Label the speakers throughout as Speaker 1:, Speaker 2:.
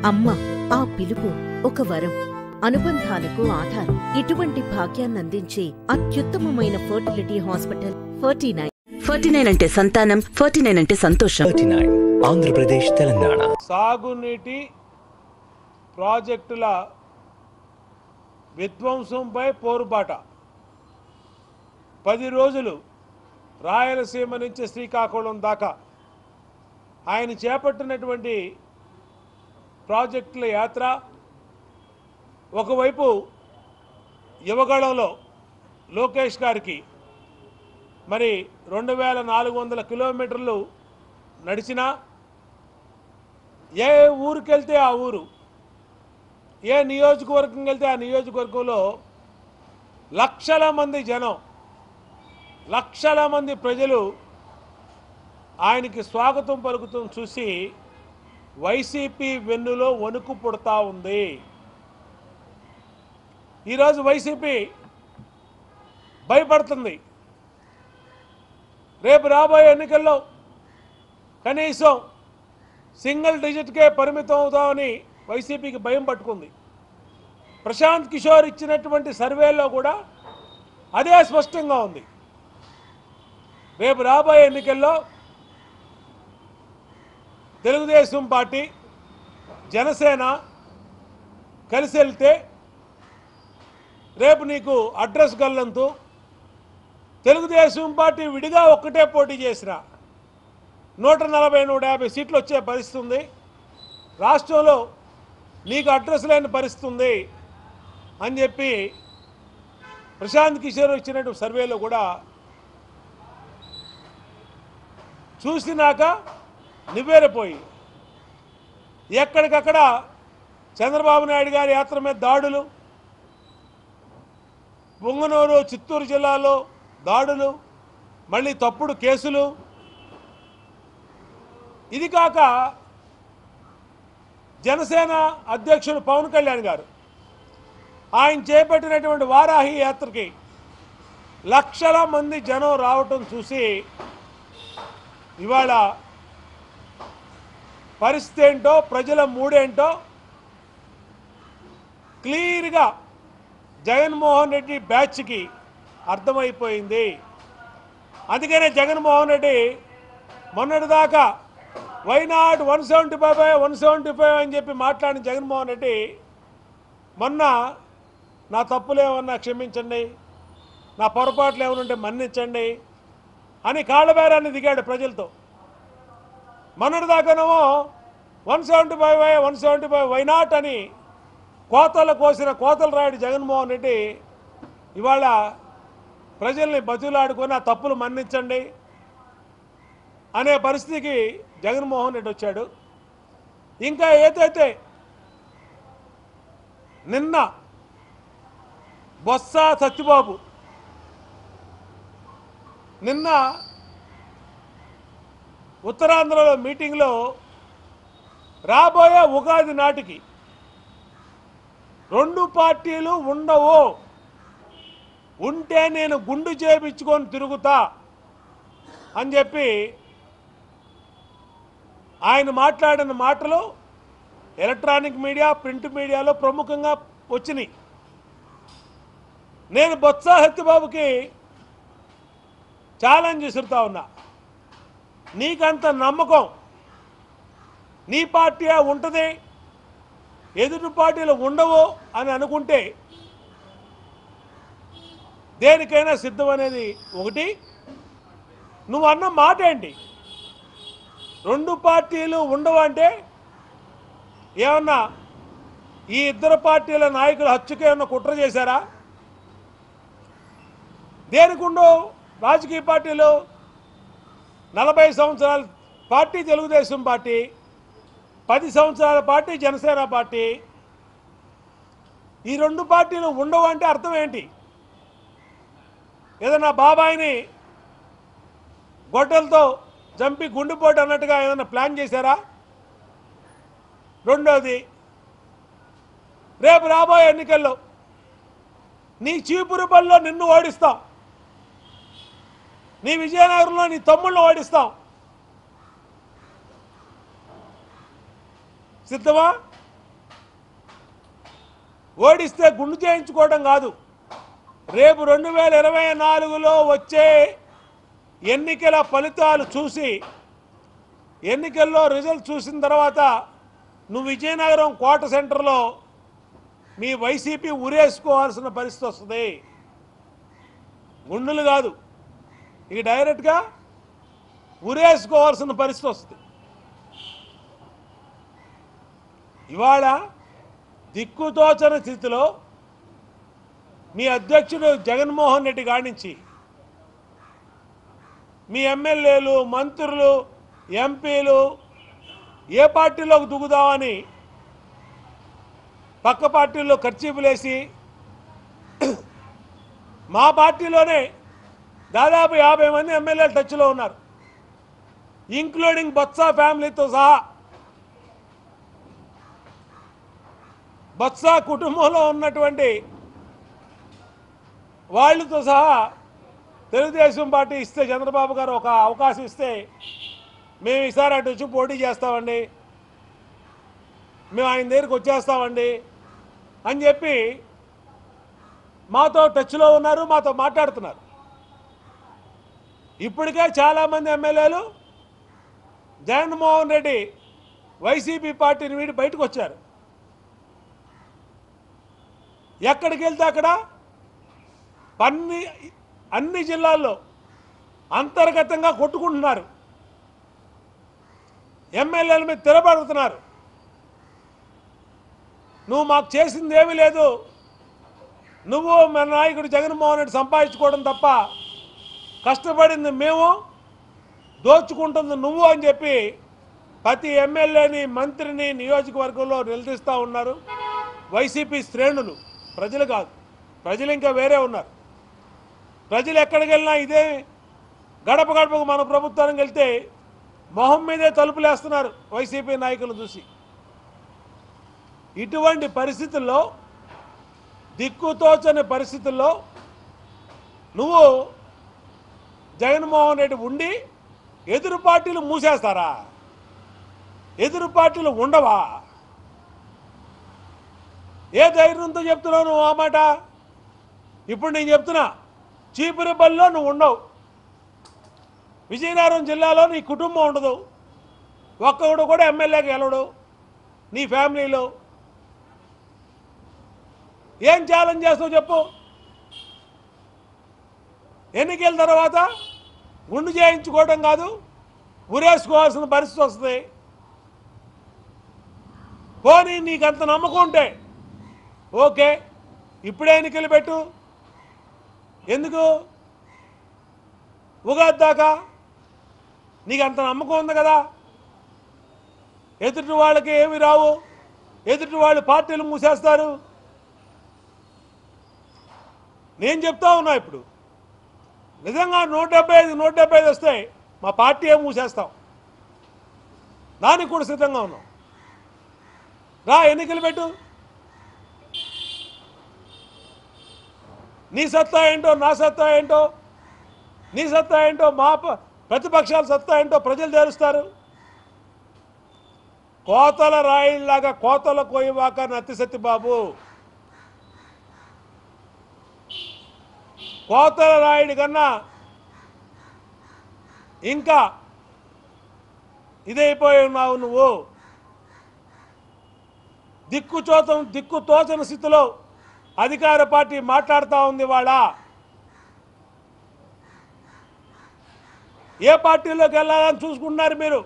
Speaker 1: అమ్మ ఆ పిలుపు ఒక వరం అనుబంధాలకు ఆధారం ఇటువంటి భాగ్యాన్నందించే అత్యుత్తమమైన fertility hospital forty nine
Speaker 2: forty nine అంటే సంతానం ఫార్టీ నైన్ అంటే సంతోషం
Speaker 3: థర్టీ నైన్ ఆంధ్రప్రదేశ్ తెలంగాణ
Speaker 4: సాగునీటి ప్రాజెక్టుల విధ్వంసంపై పోరుబాట పది రోజులు రాయలసీమ నుంచి శ్రీకాకుళం దాకా ఆయన చేపట్టినటువంటి ప్రాజెక్టుల యాత్ర ఒకవైపు యువగళంలో లోకేష్ గారికి మరి రెండు వేల నాలుగు వందల కిలోమీటర్లు నడిచినా ఏ ఊరికి వెళ్తే ఆ ఊరు ఏ నియోజకవర్గం వెళ్తే ఆ నియోజకవర్గంలో లక్షల మంది జనం లక్షల మంది ప్రజలు ఆయనకి స్వాగతం పలుకుతూ చూసి వైసీపీ వెన్నులో వణుకు పుడతా ఉంది ఈరోజు వైసీపీ భయపడుతుంది రేపు రాబోయే ఎన్నికల్లో కనీసం సింగిల్ డిజిట్కే పరిమితం అవుతామని వైసీపీకి భయం పట్టుకుంది ప్రశాంత్ కిషోర్ ఇచ్చినటువంటి సర్వేలో కూడా అదే స్పష్టంగా ఉంది రేపు రాబోయే ఎన్నికల్లో తెలుగుదేశం పార్టీ జనసేన కలిసి వెళ్తే రేపు నీకు అడ్రస్ గల్లంతు తెలుగుదేశం పార్టీ విడిగా ఒక్కటే పోటీ చేసిన నూట నలభై నూట యాభై సీట్లు వచ్చే పరిస్థితి ఉంది రాష్ట్రంలో నీకు అడ్రస్ లేని పరిస్థితి ఉంది అని చెప్పి ప్రశాంత్ కిషోర్ ఇచ్చినట్టు సర్వేలో కూడా చూసినాక నివ్వేరపోయి ఎక్కడికక్కడ చంద్రబాబు నాయుడు గారి యాత్ర మీద దాడులు పొంగనూరు చిత్తూరు జిల్లాలో దాడులు మళ్ళీ తప్పుడు కేసులు ఇది కాక జనసేన అధ్యక్షుడు పవన్ కళ్యాణ్ గారు ఆయన చేపట్టినటువంటి వారాహి యాత్రకి లక్షల మంది జనం రావటం చూసి ఇవాళ పరిస్థితి ఏంటో ప్రజల మూడేంటో క్లియర్గా జగన్మోహన్ రెడ్డి బ్యాచ్కి అర్థమైపోయింది అందుకనే జగన్మోహన్ రెడ్డి మొన్నటిదాకా why not one seventy five one seventy five అని చెప్పి మాట్లాడిన జగన్మోహన్ రెడ్డి మొన్న నా తప్పులేమన్నా క్షమించండి నా పొరపాట్లు ఏమనుంటే మన్నించండి అని కాళ్ళబేరాన్ని దిగాడు ప్రజలతో మొన్నటి దాకానేమో one seventy five one seventy five why not అని కోతలు కోసిన కోతలు రాయుడు జగన్మోహన్ రెడ్డి ఇవాళ ప్రజల్ని బతులాడుకొని ఆ తప్పులు మన్నించండి అనే పరిస్థితికి జగన్మోహన్ రెడ్డి వచ్చాడు ఇంకా ఏదైతే నిన్న బొత్స సత్యబాబు నిన్న ఉత్తరాంధ్రలో మీటింగ్లో రాబోయే ఉగాది నాటికి రెండు పార్టీలు ఉండవు ఉంటే నేను గుండు చేపించుకొని తిరుగుతా అని చెప్పి ఆయన మాట్లాడిన మాటలు ఎలక్ట్రానిక్ మీడియా ప్రింట్ మీడియాలో ప్రముఖంగా వచ్చినాయి నేను బొత్స సత్యబాబుకి ఛాలెంజ్ విసురుతా ఉన్నా నీకంత నమ్మకం నీ పార్టీ ఉంటుంది ఎదుటి పార్టీలు ఉండవు అని అనుకుంటే దేనికైనా సిద్ధం అనేది ఒకటి నువ్వు అన్న మాట ఏంటి రెండు పార్టీలు ఉండవు అంటే ఏమన్నా ఈ ఇద్దరు పార్టీల నాయకులు హత్యకు ఏమన్నా కుట్ర చేశారా దేనికి ఉండవు రాజకీయ పార్టీలు నలభై సంవత్సరాల పార్టీ తెలుగుదేశం పార్టీ పది సంవత్సరాల పార్టీ జనసేన పార్టీ ఈ రెండు పార్టీలు ఉండవు అంటే అర్థం ఏంటి ఏదైనా బాబాయిని గొడ్డలతో చంపి గుండెపోటు అన్నట్టుగా ఏదైనా ప్లాన్ చేశారా రెండోది రేపు రాబోయే ఎన్నికల్లో నీ చీపురు పనిలో నిన్ను ఓడిస్తాం నీ విజయనగరంలో నీ తమ్ముళ్ళని ఓడిస్తాం సిద్ధమా ఓడిస్తే గుండు చేయించుకోవడం కాదు రేపు రెండు వేల ఇరవై నాలుగులో వచ్చే ఎన్నికల ఫలితాలు చూసి ఎన్నికల్లో రిజల్ట్ చూసిన తర్వాత నువ్వు విజయనగరం కోట సెంటర్లో మీ వైసీపీ ఉరేసుకోవాల్సిన పరిస్థితి వస్తుంది గుండులు కాదు ఇక డైరెక్ట్గా ఉరేసుకోవాల్సిన పరిస్థితి వస్తుంది ఇవాళ దిక్కుతోచని స్థితిలో మీ అధ్యక్షుడు జగన్మోహన్ రెడ్డి గాడించి మీ ఎమ్మెల్యేలు మంత్రులు ఎంపీలు ఏ పార్టీలోకి దిగుదామని పక్క పార్టీల్లో ఖర్చీపులేసి మా పార్టీలోనే దాదాపు యాభై మంది ఎమ్మెల్యేలు టచ్లో ఉన్నారు ఇంక్లూడింగ్ బొత్స ఫ్యామిలీతో సహా బొత్స కుటుంబంలో ఉన్నటువంటి వాళ్ళతో సహా తెలుగుదేశం పార్టీ ఇస్తే చంద్రబాబు గారు ఒక అవకాశం ఇస్తే మేము ఈసారి అటు వచ్చి పోటీ చేస్తామండి మేము ఆయన దగ్గరికి వచ్చేస్తామండి అని చెప్పి మాతో టచ్లో ఉన్నారు మాతో మాట్లాడుతున్నారు ఇప్పటికే చాలామంది ఎమ్మెల్యేలు జగన్మోహన్ రెడ్డి వైసీపీ పార్టీని వీడి బయటకు వచ్చారు ఎక్కడికి వెళ్తే అక్కడ అన్ని అన్ని జిల్లాల్లో అంతర్గతంగా కొట్టుకుంటున్నారు ఎమ్మెల్యేల మీద తిరబడుతున్నారు నువ్వు మాకు చేసింది ఏమీ లేదు నువ్వు మన నాయకుడు జగన్మోహన్ రెడ్డి సంపాదించుకోవడం తప్ప కష్టపడింది మేము దోచుకుంటుంది నువ్వు అని చెప్పి ప్రతి ఎమ్మెల్యేని మంత్రిని నియోజకవర్గంలో నిలదీస్తూ ఉన్నారు వైసీపీ శ్రేణులు ప్రజలు కాదు ప్రజలు ఇంకా వేరే ఉన్నారు ప్రజలు ఎక్కడికి వెళ్ళినా ఇదే గడప గడపకు మన ప్రభుత్వానికి వెళ్తే మొహం మీదే తలుపులేస్తున్నారు వైసీపీ నాయకులు చూసి ఇటువంటి పరిస్థితుల్లో దిక్కుతోచని పరిస్థితుల్లో నువ్వు జగన్మోహన్ రెడ్డి ఉండి ఎదురు పార్టీలు మూసేస్తారా ఎదురు పార్టీలు ఉండవా ఏ ధైర్యంతో చెప్తున్నావు నువ్వు ఆ మాట ఇప్పుడు నేను చెప్తున్నా చీపురుపల్లిలో నువ్వు ఉండవు విజయనగరం జిల్లాలో నీ కుటుంబం ఉండదు ఒక్కడు కూడా ఎమ్మెల్యేకి వెళ్ళడు నీ ఫ్యామిలీలో ఏం ఛాలెంజ్ చేస్తావు చెప్పు ఎన్నికల తర్వాత గుండు చేయించుకోవడం కాదు ఉరేసుకోవాల్సిన పరిస్థితి వస్తుంది పోనీ నీకు అంత నమ్మకం ఉంటే ఓకే ఇప్పుడే ఎన్నికలు పెట్టు ఎందుకు ఉగాది దాకా నీకు అంత నమ్మకం ఉంది కదా ఎదుటి వాళ్ళకి ఏమి రావు ఎదుటి వాళ్ళు పార్టీలు మూసేస్తారు నేను చెప్తా ఉన్నా ఇప్పుడు నిజంగా నూట డెబ్బై ఐదు నూట డెబ్బై ఐదు వస్తే మా పార్టీ ఏం మూసేస్తాం దానికి కూడా సిద్ధంగా ఉన్నాం రా ఎన్నికలు పెట్టు నీ సత్తా ఏంటో నా సత్తా ఏంటో నీ సత్తా ఏంటో మా ప- ప్రతిపక్షాల సత్తా ఏంటో ప్రజలు తెలుస్తారు కోతల రాయిల్లాగా కోతల కోయవాక నత్తి సత్యబాబు కోతల రాయుడి కన్నా ఇంకా ఇదైపోయి ఉన్నావు నువ్వు దిక్కు చోతం దిక్కు తోచని స్థితిలో అధికార పార్టీ మాట్లాడుతూ ఉంది వాళ్ళ ఏ పార్టీలోకి వెళ్ళాలని చూసుకుంటున్నారు మీరు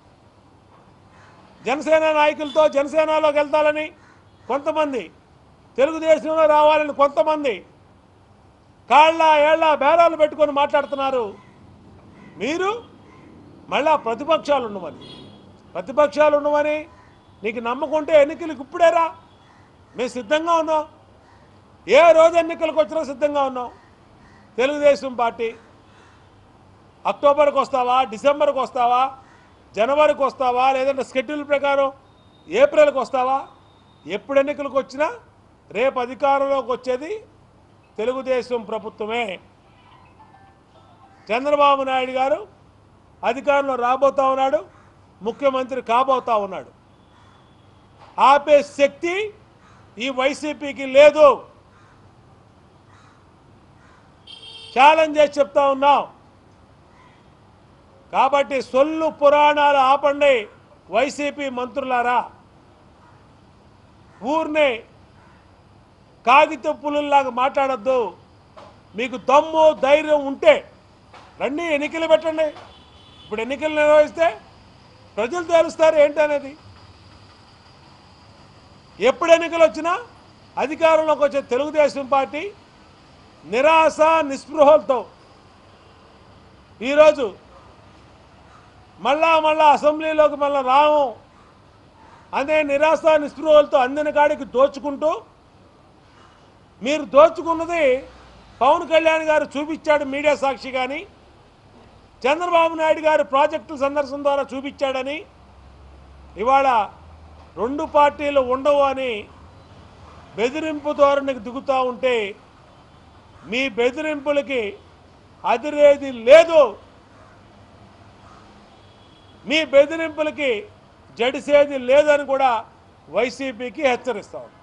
Speaker 4: జనసేన నాయకులతో జనసేనలోకి వెళ్తాలని కొంతమంది తెలుగుదేశంలో రావాలని కొంతమంది కాళ్ళ ఏళ్ళ బేరాలు పెట్టుకొని మాట్లాడుతున్నారు మీరు మళ్ళా ప్రతిపక్షాలు ఉండమని ప్రతిపక్షాలు ఉండమని నీకు నమ్మకుంటే ఎన్నికలకు ఇప్పుడేరా మేము సిద్ధంగా ఉన్నాం ఏ రోజు ఎన్నికలకు వచ్చినా సిద్ధంగా ఉన్నాం తెలుగుదేశం పార్టీ అక్టోబర్కి వస్తావా డిసెంబర్కి వస్తావా జనవరికి వస్తావా లేదంటే షెడ్యూల్ ప్రకారం ఏప్రిల్కి వస్తావా ఎప్పుడు ఎన్నికలకు వచ్చినా రేపు అధికారంలోకి వచ్చేది తెలుగుదేశం ప్రభుత్వమే చంద్రబాబు నాయుడు గారు అధికారంలో రాబోతా ఉన్నాడు ముఖ్యమంత్రి కాబోతా ఉన్నాడు ఆపే శక్తి ఈ వైసీపీకి లేదు ఛాలెంజ్ చేసి చెప్తా ఉన్నాం కాబట్టి సొల్లు పురాణాలు ఆపండి వైసీపీ మంత్రులారా ఊరిని కాగిత పులుల్లాగా మాట్లాడద్దు మీకు దమ్ము ధైర్యం ఉంటే రండి ఎన్నికలు పెట్టండి ఇప్పుడు ఎన్నికలు నిర్వహిస్తే ప్రజలు తేలుస్తారు ఏంటనేది ఎప్పుడు ఎన్నికలు వచ్చినా అధికారంలోకి వచ్చే తెలుగుదేశం పార్టీ నిరాశ నిస్పృహలతో ఈరోజు మళ్ళా మళ్ళా అసెంబ్లీలోకి మళ్ళా రాము అనే నిరాశ నిస్పృహలతో అందిన కాడికి దోచుకుంటూ మీరు దోచుకున్నది పవన్ కళ్యాణ్ గారు చూపించాడు మీడియా సాక్షి కానీ చంద్రబాబు నాయుడు గారు ప్రాజెక్టుల సందర్శన ద్వారా చూపించాడని ఇవాళ రెండు పార్టీలు ఉండవు అని బెదిరింపు ధోరణికి దిగుతూ ఉంటే మీ బెదిరింపులకి అదిరేది లేదు మీ బెదిరింపులకి జడిసేది లేదని కూడా వైసీపీకి హెచ్చరిస్తాం